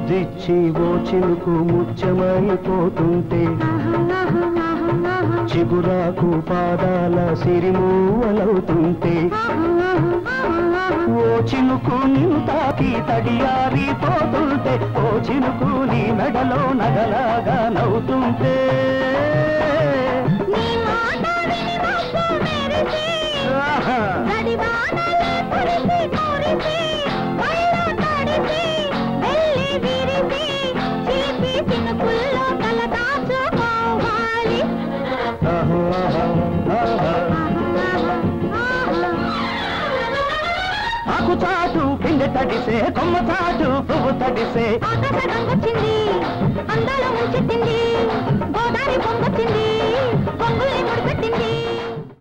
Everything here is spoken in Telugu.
ముద్దిచ్చి ఓ చినుకు ముత్యమైపోతుంటే చిగురాకు పాదాల సిరిమూవలవుతుంటే ఓ చినుకు నిన్ను తాకి తడియారిపోతుంటే ఓ చినుకు నీ మెడలో నగలాగా నవ్వుతుంటే నీ మాట విని మబ్బు మెరిసి, ఆహా! గడివానలే కురిసి కురిసి, కళ్ళు తడిసి, వెళ్ళి విరిసి, చిలిపి చినుకుల్లో తల దాచుకోవాలి. ఆహా, ఆహా, ఆహా. ఆకు చాటు పిండి తడిసే కొమ్మ చాటు పువ్వు తడిసే ఆకాశగంగ వచ్చింది అందాల ముంచెత్తింది గోదావరి పొంగొచ్చింది పొంగుల్ని ముడిచి